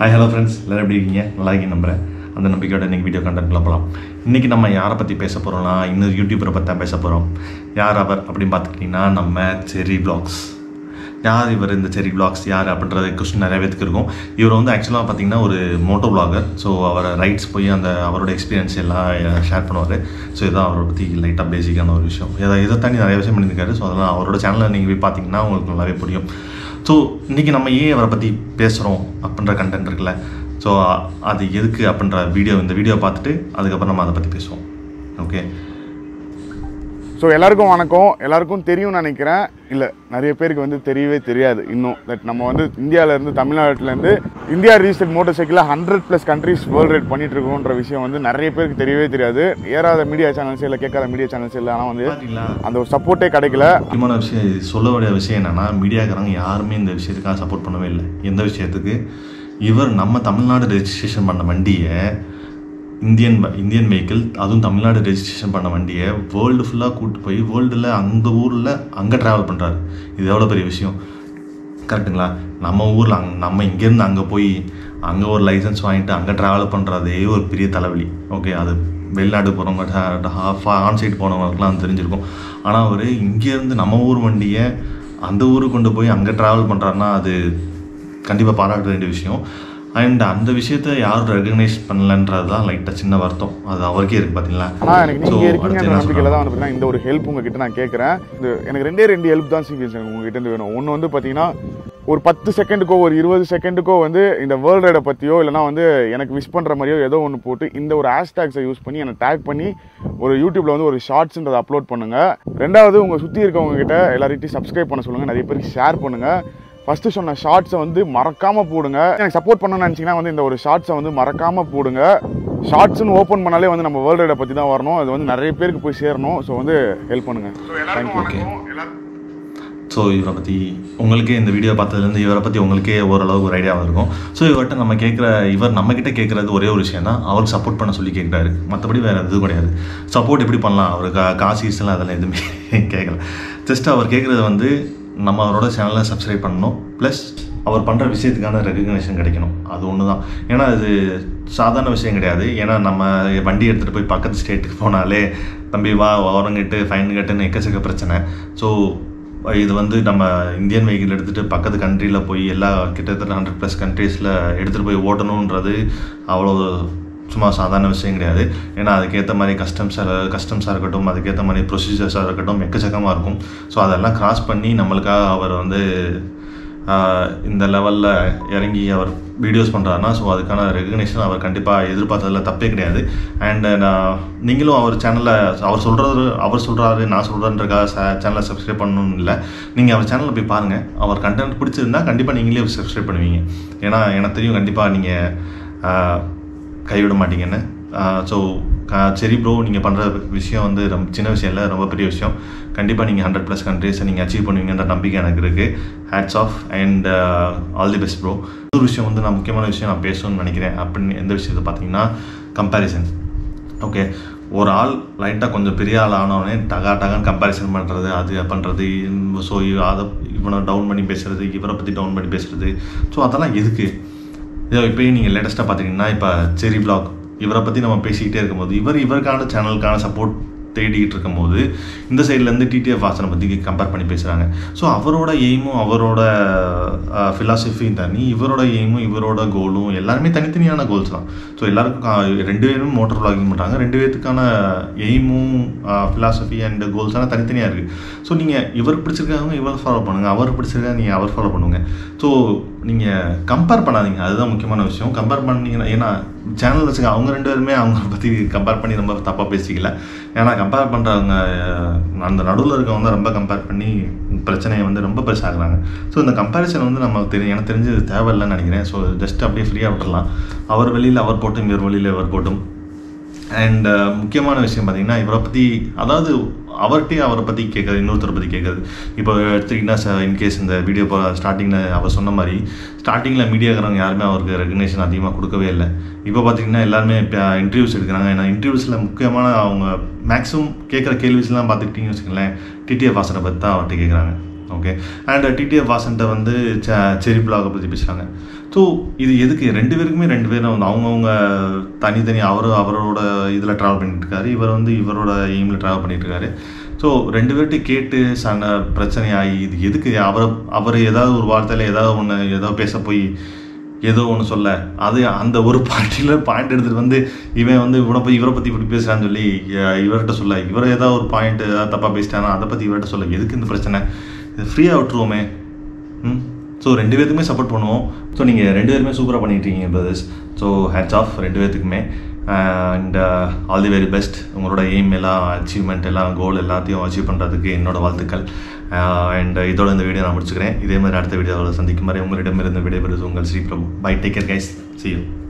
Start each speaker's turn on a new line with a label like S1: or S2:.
S1: Hi hello friends எல்லோரும் எப்படி இருக்கீங்க நல்லா இருக்கீங்க நம்புறேன் அந்த நம்பிக்கையோட இன்றைக்கி வீடியோ கண்டென்ட்ல போகலாம் இன்றைக்கி நம்ம யாரை பற்றி பேச போகிறோம்னா இன்னொரு யூடியூபரை பற்றி தான் பேச போகிறோம் யார் அவர் அப்படின்னு பார்த்துக்கிட்டிங்கன்னா நம்ம செரி பிளாக்ஸ் யார் இவர் இந்த செரி பிளாக்ஸ் யார் அப்படின்றது கொஸ்டின் நிறைய பேத்துக்கு இருக்கும் இவர் வந்து ஆக்சுவலாக பார்த்தீங்கன்னா ஒரு மோட்டோ பிளாகர் ஸோ அவர் ரைட்ஸ் போய் அந்த அவரோட எக்ஸ்பீரியன்ஸ் எல்லாம் ஷேர் பண்ணுவார் ஸோ இதான் அவரை பற்றி லைட்டாக பேசிக்கான ஒரு விஷயம் இதை இதை தாண்டி நிறைய விஷயம் பண்ணியிருக்காரு ஸோ அதெல்லாம் அவரோட சேனலில் நீங்கள் போய் பார்த்தீங்கன்னா உங்களுக்கு நல்லாவே புரியும் ஸோ இன்றைக்கி நம்ம ஏன் அவரை பற்றி பேசுகிறோம் அப்படின்ற கண்டென்ட் இருக்குல்ல ஸோ அது எதுக்கு அப்படின்ற வீடியோ இந்த வீடியோ பார்த்துட்டு அதுக்கப்புறம் நம்ம அதை பற்றி பேசுவோம் ஓகே
S2: ஸோ எல்லாருக்கும் வணக்கம் எல்லாருக்கும் தெரியும்னு நினைக்கிறேன் இல்லை நிறைய பேருக்கு வந்து தெரியவே தெரியாது இன்னும் தட் நம்ம வந்து இந்தியாவிலேருந்து தமிழ்நாட்டிலேருந்து இந்தியா ரீசெட் மோட்டர் சைக்கிளில் hundred plus countries world ride பண்ணிட்டு இருக்கோன்ற விஷயம் வந்து நிறைய பேருக்கு தெரியவே தெரியாது ஏறாத மீடியா சேனல்ஸ் இல்லை கேட்காத மீடியா சேனல்ஸ் இல்லை ஆனால் வந்து
S1: பார்த்தீங்களா
S2: அந்த ஒரு சப்போர்ட்டே கிடைக்கல
S1: முக்கியமான விஷயம் இது சொல்ல வேண்டிய விஷயம் என்னன்னா மீடியாக்காரங்க யாருமே இந்த விஷயத்துக்காக சப்போர்ட் பண்ணவே இல்லை எந்த விஷயத்துக்கு இவர் நம்ம தமிழ்நாடு ரெஜிஸ்ட்ரேஷன் பண்ண வண்டியை இந்தியன் வ- இந்தியன் வெஹிக்கிள் அதுவும் தமிழ்நாடு ரெஜிஸ்ட்ரேஷன் பண்ண வண்டியை வேர்ல்டு ஃபுல்லாக கூட்டு போய் வேர்ல்டில் அந்த ஊரில் அங்கே ட்ராவல் பண்ணுறாரு இது எவ்வளோ பெரிய விஷயம் கரெக்டுங்களா நம்ம ஊரில் அங் நம்ம இங்கேருந்து அங்கே போய் அங்கே ஒரு லைசன்ஸ் வாங்கிட்டு அங்கே ட்ராவல் பண்ணுறதே ஒரு பெரிய தலைவலி ஓகே அது வெளிநாடு போகிறவங்க ஆன் சைட் போனவங்களுக்குலாம் அது தெரிஞ்சிருக்கும் ஆனால் அவர் இங்கேருந்து நம்ம ஊர் வண்டியை அந்த ஊருக்கு கொண்டு போய் அங்கே ட்ராவல் பண்ணுறாருன்னா அது கண்டிப்பாக பாராட்ட வேண்டிய விஷயம் அண்ட் அந்த விஷயத்த யாரும் ரெகனைஸ் பண்ணலன்றது தான் லைட்டாக சின்ன வருத்தம் அது அவருக்கே இருக்குது பார்த்தீங்களா
S2: ஆனால் எனக்கு
S1: So,
S2: நீங்கள்
S1: அடுத்து
S2: இருக்கீங்கன்ற
S1: என்ன
S2: நம்பிக்கையில்
S1: சொல்றாங்க?
S2: தான் வந்து பார்த்தீங்கன்னா இந்த ஒரு ஹெல்ப் உங்ககிட்ட நான் கேட்குறேன் இது எனக்கு ரெண்டே ரெண்டு ஹெல்ப் தான் சீரியஸ் எனக்கு உங்ககிட்ட இருந்து வேணும் ஒன்று வந்து பார்த்தீங்கன்னா ஒரு பத்து செகண்டுக்கோ ஒரு இருபது செகண்டுக்கோ வந்து இந்த வேர்ல்டு ரைடை பற்றியோ இல்லைனா வந்து எனக்கு விஷ் பண்ணுற மாதிரியோ ஏதோ ஒன்று போட்டு இந்த ஒரு ஹேஷ்டேக்ஸை யூஸ் பண்ணி என்னை டேக் பண்ணி ஒரு யூடியூப்பில் வந்து ஒரு ஷார்ட்ஸ்ன்றதை அப்லோட் பண்ணுங்கள் ரெண்டாவது உங்கள் சுற்றி இருக்கவங்க கிட்ட எல்லார்கிட்டையும் சப்ஸ்கிரைப் பண்ண சொல்லுங்கள் நிறைய பேருக்கு ஷேர் பண்ணுங்கள் ஃபஸ்ட்டு சொன்ன ஷார்ட்ஸை வந்து மறக்காமல் போடுங்க எனக்கு சப்போர்ட் பண்ணணும்னு நினச்சிங்கன்னா வந்து இந்த ஒரு ஷார்ட்ஸை வந்து மறக்காமல் போடுங்க ஷார்ட்ஸ்னு ஓப்பன் பண்ணாலே வந்து நம்ம வேர்ல்டு ரைடை பற்றி தான் வரணும் அது வந்து நிறைய பேருக்கு போய் சேரணும் ஸோ வந்து ஹெல்ப் பண்ணுங்கள் தேங்க்யூ
S1: ஸோ இவரை பற்றி உங்களுக்கே இந்த வீடியோ பார்த்ததுலேருந்து இவரை பற்றி உங்களுக்கே ஓரளவு ஒரு ஐடியா இருக்கும் ஸோ இவர்கிட்ட நம்ம கேட்குற இவர் நம்மக்கிட்ட கேட்குறது ஒரே ஒரு விஷயம் தான் அவருக்கு சப்போர்ட் பண்ண சொல்லி கேட்குறாரு மற்றபடி வேறு எதுவும் கிடையாது சப்போர்ட் எப்படி பண்ணலாம் அவர் கா காசு ஈஸெல்லாம் அதெல்லாம் எதுவுமே கேட்கல ஜஸ்ட் அவர் கேட்குறது வந்து நம்ம அவரோட சேனலை சப்ஸ்கிரைப் பண்ணணும் ப்ளஸ் அவர் பண்ணுற விஷயத்துக்கான ரெகக்னேஷன் கிடைக்கணும் அது ஒன்று தான் ஏன்னா அது சாதாரண விஷயம் கிடையாது ஏன்னா நம்ம வண்டி எடுத்துகிட்டு போய் பக்கத்து ஸ்டேட்டுக்கு போனாலே தம்பி வா ஓரம் கட்டு ஃபைன் கட்டுன்னு எக்கச்சக்க பிரச்சனை ஸோ இது வந்து நம்ம இந்தியன் வெஹிக்கிள் எடுத்துகிட்டு பக்கத்து கண்ட்ரியில் போய் எல்லா கிட்டத்தட்ட ஹண்ட்ரட் ப்ளஸ் கண்ட்ரீஸில் எடுத்துகிட்டு போய் ஓட்டணுன்றது அவ்வளோ சும்மா சாதாரண விஷயம் கிடையாது ஏன்னா அதுக்கேற்ற மாதிரி கஸ்டம்ஸாக கஸ்டம்ஸாக இருக்கட்டும் அதுக்கேற்ற மாதிரி ப்ரொசீஜர்ஸாக இருக்கட்டும் எக்கச்சக்கமாக இருக்கும் ஸோ அதெல்லாம் கிராஸ் பண்ணி நம்மளுக்காக அவர் வந்து ஆஹ், இந்த லெவலில் இறங்கி அவர் வீடியோஸ் பண்ணுறாருனா ஸோ அதுக்கான ரெகக்னேஷன் அவர் கண்டிப்பாக எதிர்பார்த்ததில் தப்பே கிடையாது அண்ட் நான் நீங்களும் அவர் சேனலில் அவர் சொல்கிறது அவர் சொல்கிறாரு நான் சொல்கிறேன்றக்காக சேனலை சப்ஸ்கிரைப் பண்ணணும்னு இல்லை நீங்கள் அவர் சேனலில் போய் பாருங்கள் அவர் கண்டென்ட் பிடிச்சிருந்தா கண்டிப்பாக நீங்களே சப்ஸ்கிரைப் பண்ணுவீங்க ஏன்னா எனக்கு தெரியும் கண்டிப்பாக நீங்கள் கைவிட மாட்டீங்கன்னு ஸோ சரி ப்ரோ நீங்கள் பண்ணுற விஷயம் வந்து ரொம்ப சின்ன விஷயம் இல்லை ரொம்ப பெரிய விஷயம் கண்டிப்பாக நீங்கள் ஹண்ட்ரட் ப்ளஸ் கண்ட்ரீஸை நீங்கள் அச்சீவ் பண்ணுவீங்கன்ற நம்பிக்கை எனக்கு இருக்குது hats off and all the best bro ஒரு விஷயம் வந்து நான் முக்கியமான விஷயம் நான் பேசணும்னு நினைக்கிறேன் அப்படின்னு எந்த விஷயத்தை பார்த்தீங்கன்னா கம்பேரிசன் ஓகே ஒரு ஆள் லைட்டாக கொஞ்சம் பெரிய ஆள் ஆனவனே டகா டகான்னு கம்பேரிசன் பண்ணுறது அது பண்ணுறது ஸோ அதை இவனை டவுன் பண்ணி பேசுறது இவரை பற்றி டவுன் பண்ணி பேசுறது ஸோ அதெல்லாம் எதுக்கு இதோ இப்போயும் நீங்கள் லேட்டஸ்ட்டாக பார்த்தீங்கன்னா இப்போ செரி பிளாக் இவரை பற்றி நம்ம பேசிக்கிட்டே இருக்கும்போது இவர் இவருக்கான சேனலுக்கான சப்போர்ட் தேடிக்கிட்டு இருக்கும்போது இந்த சைட்லேருந்து டிடிஎஃப் வாசனை பற்றி கம்பேர் பண்ணி பேசுகிறாங்க ஸோ அவரோட எய்மும் அவரோட ஃபிலாசபியும் தனி இவரோட எய்மும் இவரோட கோலும் எல்லாருமே தனித்தனியான கோல்ஸ் தான் ஸோ எல்லாருக்கும் கா- ரெண்டு பேரும் மோட்டர் vlogging பண்ணுறாங்க ரெண்டு பேர்த்துக்கான எய்மும் ஃபிலாசபி அண்ட் கோல்ஸ்லாம் தனித்தனியாக இருக்குது ஸோ நீங்கள் இவருக்கு பிடிச்சிருக்காங்க இவர் ஃபாலோ பண்ணுங்கள் அவருக்கு பிடிச்சிருக்கா நீங்கள் அவர் ஃபாலோ பண்ணுங்க ஸோ நீங்கள் கம்பேர் பண்ணாதீங்க அதுதான் முக்கியமான விஷயம் கம்பேர் பண்ணீங்கன்னா ஏன்னா சேனல் வச்சுக்க அவங்க ரெண்டு பேருமே அவங்க பற்றி கம்பேர் பண்ணி ரொம்ப தப்பாக பேசிக்கல ஏன்னா கம்பேர் பண்ணுறவங்க அந்த நடுவில் இருக்கவங்க தான் ரொம்ப கம்பேர் பண்ணி பிரச்சனையை வந்து ரொம்ப பெருசாகிறாங்க ஸோ இந்த கம்பேரிசன் வந்து நமக்கு தெரியும் எனக்கு தெரிஞ்சு இது தேவையில்லைன்னு நினைக்கிறேன் ஸோ ஜஸ்ட் அப்படியே ஃப்ரீயாக விட்டுறலாம் அவர் வெளியில் அவர் போட்டும் இவர் வெளியில் இவர் போட்டும் அண்ட் முக்கியமான விஷயம் பார்த்தீங்கன்னா இவரை பற்றி அதாவது அவர்கிட்டயே அவரை பற்றி கேட்குறது இன்னொருத்தரை பற்றி கேட்குறது இப்போ எடுத்துக்கிட்டிங்கன்னா இன்கேஸ் இந்த வீடியோ போ ஸ்டார்டிங்கில் அவர் சொன்ன மாதிரி ஸ்டார்டிங்கில் மீடியாக்காரங்க யாருமே அவருக்கு ரெகக்னேஷன் அதிகமாக கொடுக்கவே இல்லை இப்போ பார்த்தீங்கன்னா எல்லாருமே இப்போ இன்டர்வியூஸ் எடுக்கிறாங்க ஏன்னா இன்டர்வியூஸில் முக்கியமான அவங்க மேக்ஸிமம் கேட்குற கேள்விஸ்லாம் பார்த்துக்கிட்டிங்கன்னு வச்சுக்கோங்களேன் டிடிஎஃப் வாசனை பற்றி தான் அவர்கிட்ட கேட்குறாங்க ஓகே அண்ட் டிடிஎஃப் வாசன்ட்ட வந்து செ- செரி பிளாகை பற்றி பேசுகிறாங்க ஸோ இது எதுக்கு ரெண்டு பேருக்குமே ரெண்டு பேரும் வந்து அவங்கவுங்க தனித்தனி அவர் அவரோட இதில் ட்ராவல் பண்ணிட்டு இருக்காரு இவர் வந்து இவரோட எய்மில் ட்ராவல் பண்ணிட்டு இருக்காரு ஸோ ரெண்டு பேர்கிட்ட கேட்டு சண்டை பிரச்சனை ஆகி இது எதுக்கு அவரை அவர் ஏதாவது ஒரு வார்த்தையில் ஏதாவது ஒன்று ஏதாவது பேச போய் ஏதோ ஒன்று சொல்ல அது அந்த ஒரு பார்ட்டியில் பாயிண்ட் எடுத்துகிட்டு வந்து இவன் வந்து இவனை போய் இவரை பற்றி இப்படி பேசுகிறான்னு சொல்லி அஹ், இவர்கிட்ட சொல்ல இவரை ஏதாவது ஒரு பாயிண்ட் ஏதாவது தப்பாக பேசிட்டானா அதை பற்றி இவர்கிட்ட சொல்ல எதுக்கு இந்த பிரச்சனை இது ஃப்ரீயாக விட்டுருவோமே ம் ஸோ ரெண்டு பேத்துக்குமே சப்போர்ட் பண்ணுவோம் ஸோ நீங்கள் ரெண்டு பேருமே சூப்பராக பண்ணிட்டுருக்கீங்க பிரதர்ஸ் ஸோ ஹேட்ஸ் ஆஃப் ரெண்டு பேத்துக்குமே and all the very best உங்களோட எய்ம் எல்லாம் அச்சீவ்மெண்ட் எல்லாம் கோல் எல்லாத்தையும் அச்சீவ் பண்ணுறதுக்கு என்னோட வாழ்த்துக்கள் அண்ட் இதோட இந்த வீடியோ நான் முடிச்சுக்கிறேன் இதே மாதிரி அடுத்த வீடியோவில் சந்திக்கும் வரை உங்களிடமிருந்து விடைபெறுவது உங்கள் Sri Prabhu bye take care guys see you